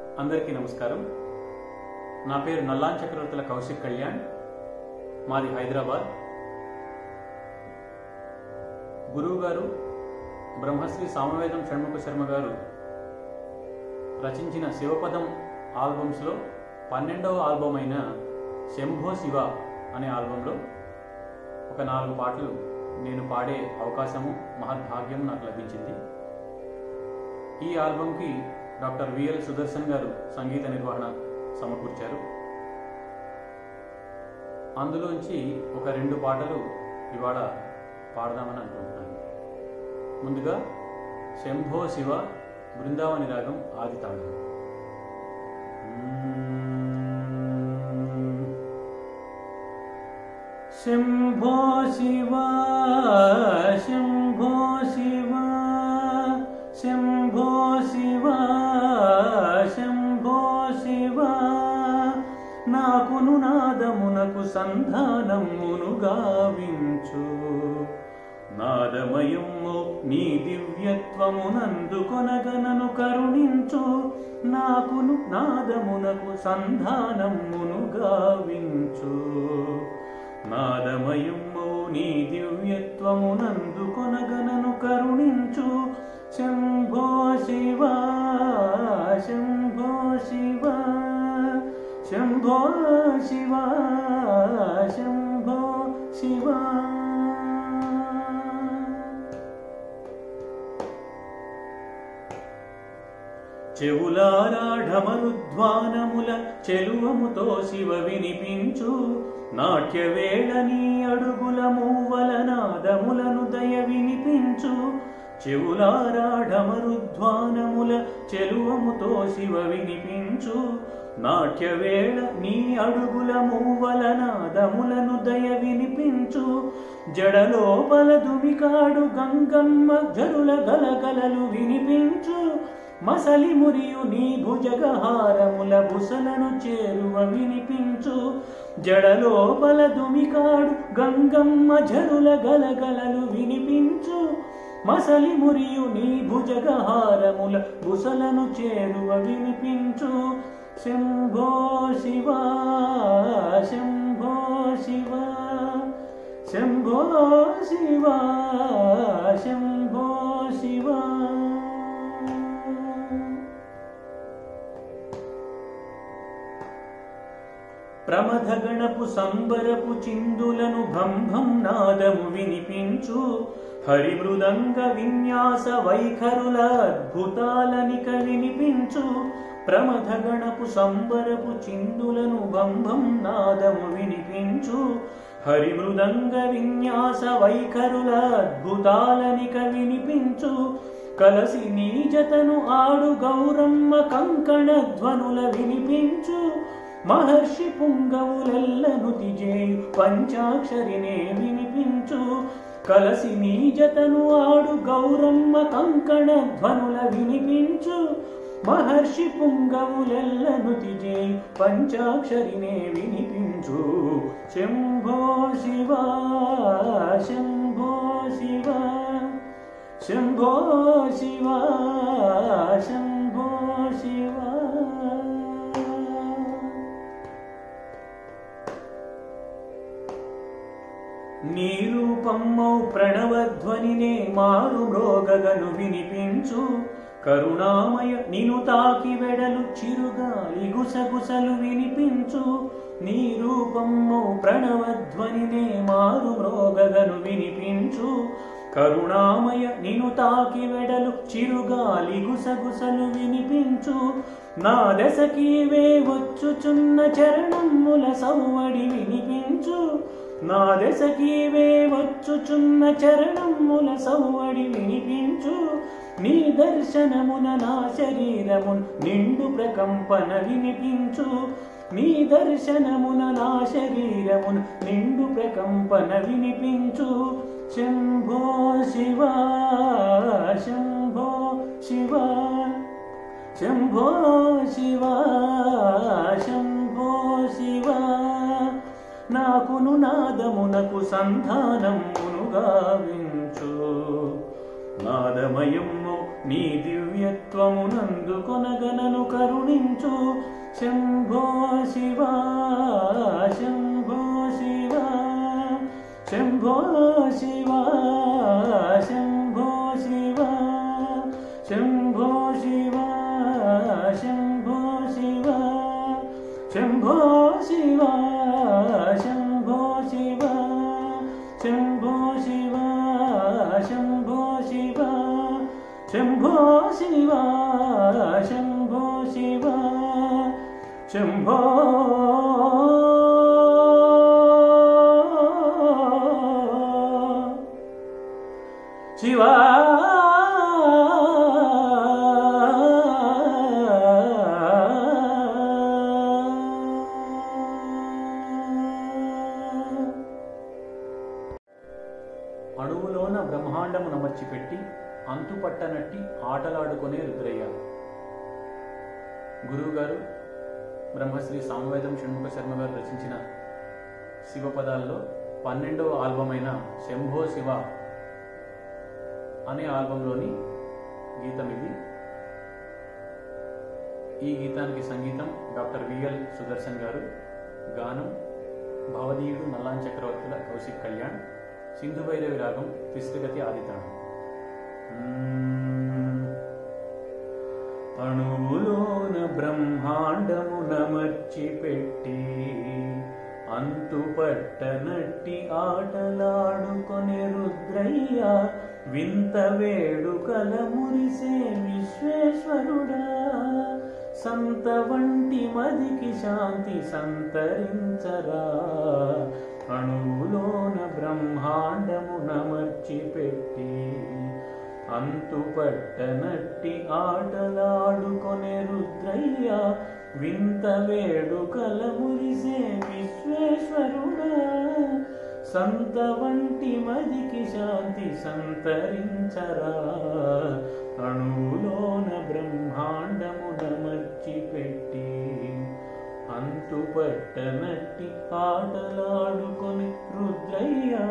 అందరికీ నమస్కారం నా పేరు నల్లాన్ చక్రవర్తుల కౌశిక్ కళ్యాణ్ మాది హైదరాబాద్ గురువు గారు బ్రహ్మశ్రీ సామవేదం షణ్ముఖ శర్మ గారు రచించిన శివపదం ఆల్బమ్స్లో పన్నెండవ ఆల్బమ్ అయిన శంభో శివ అనే ఆల్బంలో ఒక నాలుగు పాటలు నేను పాడే అవకాశము మహద్భాగ్యం నాకు లభించింది ఈ ఆల్బంకి డాక్టర్ విఎల్ సుదర్శన్ గారు సంగీత నిర్వహణ సమకూర్చారు అందులోంచి ఒక రెండు పాటలు ఇవాళ పాడదామని అనుకుంటున్నాను ముందుగా శంభో శివ బృందావని రాగం ఆది తాళం శంభో శివ శంభో శివ శంభో శివ శంభో శివ నాకును నాదమునకు సంధానమును గావించు నాదమయము నీ దివ్యత్వమునందుకొనగనను కరుణించు నాకును నాదమునకు సంధానమును గావించు నాదమయము నీ దివ్యత్వమునందుకొనగనను కరుణించు శంభో శివ శంభో శివ శంభో శివ శంభో శివ చెవులారాఢమరుధ్వానముల చెలువముతో శివ వినిపించు నాట్యవేళ నీ అడుగుల మూవల నాదములను దయ వినిపించు చెవులారాఢమరుధ్వానముల చెలువముతో శివ వినిపించు నాట్యవేళ నీ అడుగుల మూవల నాదములను దయ వినిపించు జడలోపల దుమికాడు గంగమ్మ జరుల గలగలలు వినిపించు మసలి మురియు నీ భుజగహారముల బుసలను చేరువ వినిపించు జడలోపల దుమికాడు గంగమ్మ జరుల గలగలలు వినిపించు మసలి మురియు నీ భుజగహారముల బుసలను చేరువ వినిపించు శంభో శివ శంభో శివ శంభో శివ శంభో శివ ప్రమథగణపు సంబరపు చిందులను భంభం నాదము వినిపించు హరిమృదంగ విన్యాస వైఖరుల అద్భుతాలనిక వినిపించు ప్రమథగణపు సంబరపు చిందులను భంభం నాదము వినిపించు హరిమృదంగ విన్యాస వైఖరుల అద్భుతాలనిక వినిపించు కలసి నీ జతను ఆడు గౌరమ్మ కంకణ ధ్వనుల వినిపించు మహర్షి పుంగవులెల్లను తిజేయు పంచాక్షరినే వినిపించు కలసి నీ జతను ఆడు గౌరమ్మ కంకణ ధ్వనుల వినిపించు మహర్షి పుంగవులెల్లను తిజేయు పంచాక్షరినే వినిపించు శంభో శివ శంభో శివ శంభో శివ శంభో శివ నీ రూపమ్మౌ ప్రణవధ్వనినే మారు మ్రోగగను వినిపించు కరుణామయ నిను తాకి వెడలు చిరుగాలి గుసగుసలు వినిపించు నీ రూపమ్మౌ ప్రణవధ్వనినే మారు మ్రోగగను వినిపించు కరుణామయ నిను తాకి వెడలు చిరుగాలి గుసగుసలు వినిపించు నా దశకీవే వచ్చుచున్న చరణముల సౌవడి వినిపించు నా దశకీవే వచ్చుచున్న చరణముల సౌవడి వినిపించు నీ దర్శనమున నా శరీరమున్ నిండు ప్రకంపన వినిపించు నీ దర్శనమున నా శరీరమున్ నిండు ప్రకంపన వినిపించు శంభో శివ శంభో శివ శంభో శివ శంభో శివ నాకును నాదమునకు సంధానమును గావించు నాదమయము నీ దివ్యత్వమునందు కొనగనను కరుణ కరుణించు శంభో శివ శంభో శివ శంభో శివ శంభో శివ శంభో శివ శంభో శివ శంభో శివ శంభో శివ శంభో శివ శంభో శివ శంభో శివ శంభో శివ శంభో శివ అణువులోన బ్రహ్మాండము నమర్చిపెట్టి అంతుపట్టనట్టి ఆటలాడుకునే రుద్రయ్య గురువుగారు బ్రహ్మశ్రీ సామవేదం షణ్ముఖ శర్మ గారు రచించిన శివపదాల్లో పన్నెండవ ఆల్బమ్ అయిన శంభో శివ అనే ఆల్బంలోని గీతం ఇది ఈ గీతానికి సంగీతం డాక్టర్ విఎల్ సుదర్శన్ గారు గానం భవదీయుడు నల్లాన్ చక్రవర్తుల కౌశిక్ కళ్యాణ్ సింధు భైరవి రాగం తిస్రగతి ఆదితాళం అణువులోన బ్రహ్మాండము నమర్చి పెట్టి అంతుపట్టనట్టి ఆటలాడుకొనే రుద్రయ్య వింత వేడుకల మురిసే విశ్వేశ్వరుడా సంత వంటి మదికి శాంతి సంతరించరా అణువులోన బ్రహ్మాండము నమర్చి పెట్టి అంతుపట్టనట్టి ఆటలాడుకొనే రుద్రయ్య వింత వేడుకల మురిసే విశ్వేశ్వరుడా సంత వంటి మదికి శాంతి సంతరించరా అణువులోన బ్రహ్మాండము నమర్చి పెట్టి అంతుపట్టనట్టి ఆటలాడుకొని రుద్రయ్యా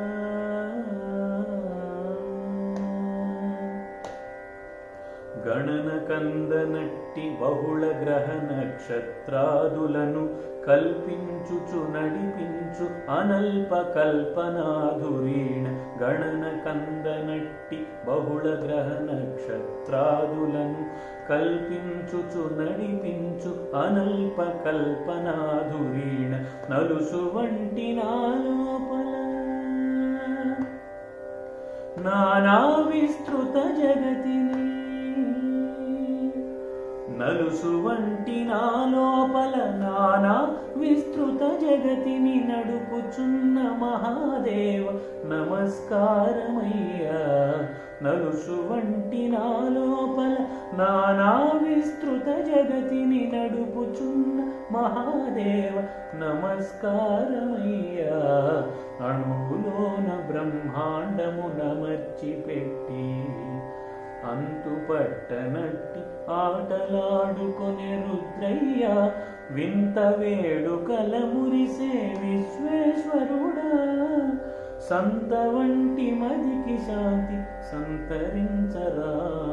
గణన కందనట్టి బహుళ గ్రహ నక్షత్రాదులను కల్పించుచు నడిపించు అనల్ప కల్పనాధురీణ గణన కందనట్టి బహుళ గ్రహ నక్షత్రాదులను కల్పించుచు నడిపించు అనల్ప కల్పనాధురీణ నలుసు వంటి నాలోపల నానా విస్తృత జగతిని నలుసు వంటి నా లోపల నానా విస్తృత జగతిని నడుపుచున్న మహాదేవ నమస్కారమయ్యా నలుసు వంటి నా లోపల నానా విస్తృత జగతిని నడుపుచున్న మహాదేవ నమస్కారమయ్యా అణువులోన బ్రహ్మాండము నమర్చి పెట్టి అంతుపట్టనట్టి ఆటలాడుకొనే రుద్రయ్య వింత వేడుకల మురిసే విశ్వేశ్వరుడా సంత వంటి మదికి శాంతి సంతరించరా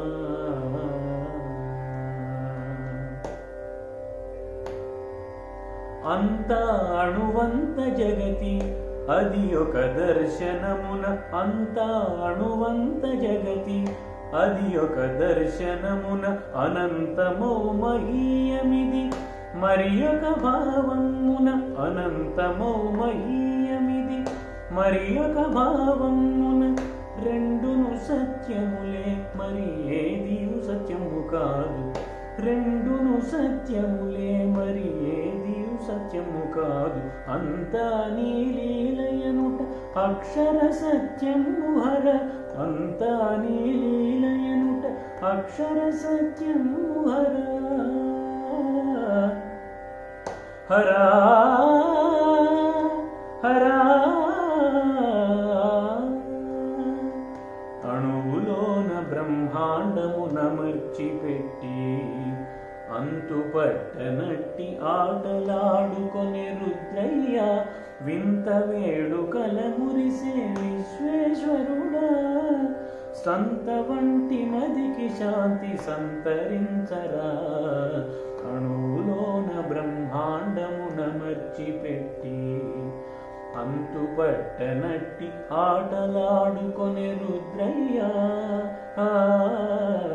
అంత అణువంత జగతి అది ఒక దర్శనమున అంత అణువంత జగతి అది ఒక దర్శనమున అనంతమో మహీయమిది మరి ఒక భావమున అనంతమో మహీయమిది మరి ఒక భావమున రెండును సత్యములే మరి ఏది సత్యము కాదు రెండును సత్యములే మరి ఏది సత్యము కాదు అంతా నీలీలయనుట అక్షర సత్యము హర అంతా నీలీలయనుట అక్షర సత్యము హర హరా హరా అణువులోన బ్రహ్మాండము నమర్చి పెట్టి అంతుపట్టనట్టి ఆటలాడుకొనే రుద్రయ్య వింత వేడుకల మురిసే విశ్వేశ్వరుడా సంత వంటి మదికి శాంతి సంతరించరా తెచ్చిపెట్టి అంతుపట్టనట్టి ఆటలాడుకొనే రుద్రయ్య ఆ,